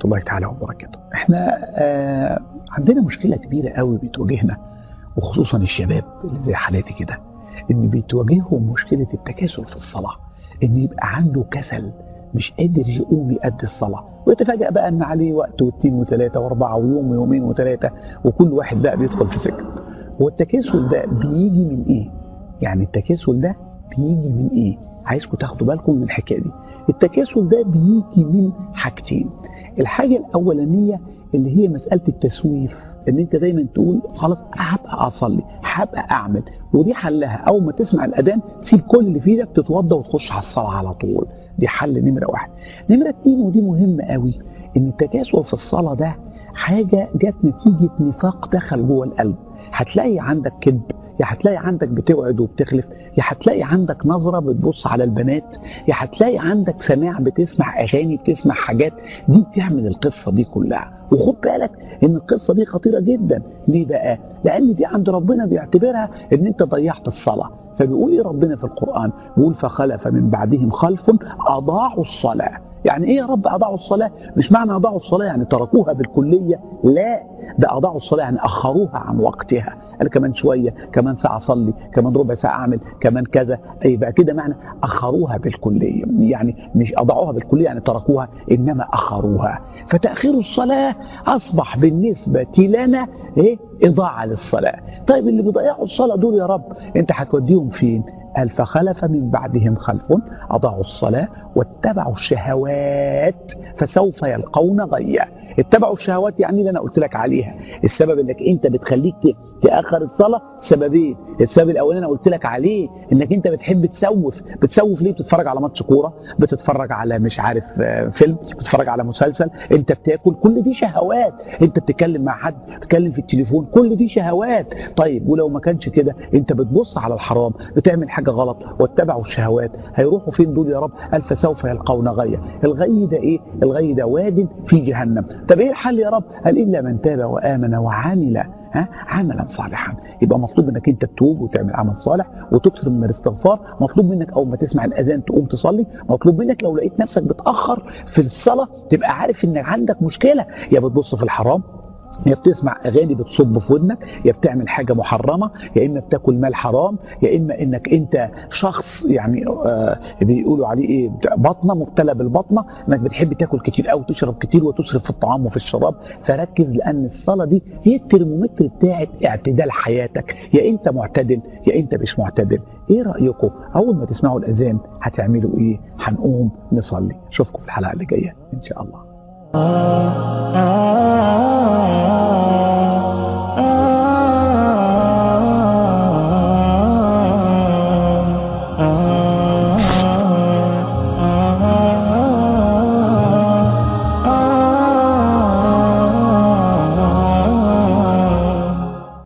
الله تعالى وبركاته احنا آه عندنا مشكلة كبيرة قوي بتواجهنا وخصوصا الشباب اللي زي حالاتي كده ان بتواجههم مشكلة التكاسل في الصلاة ان يبقى عنده كسل مش قادر يقوم يأدي الصلاة ويتفاجأ بقى ان عليه وقت واثنين وثلاثة واربعة ويوم ويومين وثلاثة وكل واحد بقى بيدخل في سكة والتكاسل ده بيجي من ايه يعني التكاسل ده بيجي من ايه عايزكم تاخدوا بالكم من الحكايه دي التكاسل ده بيجي من حاجتين الحاجه الاولانيه اللي هي مساله التسويف ان انت دايما تقول خلاص هبقى اصلي هبقى اعمل ودي حلها اول ما تسمع الاذان تسيب كل اللي في ايدك تتوضى وتخش على الصلاه على طول دي حل نمره واحد نمره اتنين ودي مهمه قوي ان التكاسل في الصلاه ده حاجه جت نتيجه نفاق دخل جوه القلب هتلاقي عندك كذب يا هتلاقي عندك بتوعد وبتخلف يا هتلاقي عندك نظرة بتبص على البنات يا هتلاقي عندك سماع بتسمع أغاني بتسمع حاجات دي بتعمل القصة دي كلها وخد بالك ان القصة دي خطيرة جدا ليه بقى لان دي عند ربنا بيعتبرها ان انت ضيعت الصلاة فبيقول ايه ربنا في القرآن بيقول فخلف من بعدهم خلف اضاعوا الصلاة يعني ايه يا رب اضاعوا الصلاة مش معنى اضاعوا الصلاة يعني تركوها بالكلية لا ده اضاعوا الصلاة يعني اخروها عن وقتها انا كمان شوية كمان ساعة اصلي كمان ربع ساعة اعمل كمان كذا اي بقى كده معنى اخروها بالكلية يعني مش اضاعوها بالكلية يعني تركوها انما اخروها فتأخير الصلاة اصبح بالنسبة لنا ايه اضاعة للصلاة طيب اللي بيضيعوا الصلاة دول يا رب انت هتوديهم فين قال فخلف من بعدهم خلف أضاعوا الصلاة واتبعوا الشهوات فسوف يلقون غيا اتبعوا الشهوات يعني اللي أنا قلت لك عليها السبب انك انت بتخليك تأخر الصلاة سببين السبب الأولاني أنا قلت لك عليه انك انت بتحب تسوف بتسوف ليه بتتفرج على ماتش كورة بتتفرج على مش عارف فيلم بتتفرج على مسلسل انت بتاكل كل دي شهوات انت بتتكلم مع حد بتتكلم في التليفون كل دي شهوات طيب ولو ما كانش كده انت بتبص على الحرام بتعمل حاجة غلط واتبعوا الشهوات هيروحوا فين دول يا رب قال فسوف يلقون غيا الغي ده ايه الغي ده واد في جهنم طب ايه الحل يا رب قال الا من تاب وامن وعمل ها عملا صالحا يبقى مطلوب انك انت تتوب وتعمل عمل صالح وتكثر من الاستغفار مطلوب منك اول ما تسمع الاذان تقوم تصلي مطلوب منك لو لقيت نفسك بتاخر في الصلاه تبقى عارف انك عندك مشكله يا بتبص في الحرام يا بتسمع اغاني بتصب في ودنك يا بتعمل حاجه محرمه يا اما بتاكل مال حرام يا اما انك انت شخص يعني آه بيقولوا عليه ايه بطنه مبتلى بالبطنه انك بتحب تاكل كتير قوي وتشرب كتير وتسرف في الطعام وفي الشراب فركز لان الصلاه دي هي الترمومتر بتاعت اعتدال حياتك يا انت معتدل يا انت مش معتدل ايه رايكم اول ما تسمعوا الاذان هتعملوا ايه هنقوم نصلي اشوفكم في الحلقه اللي جايه ان شاء الله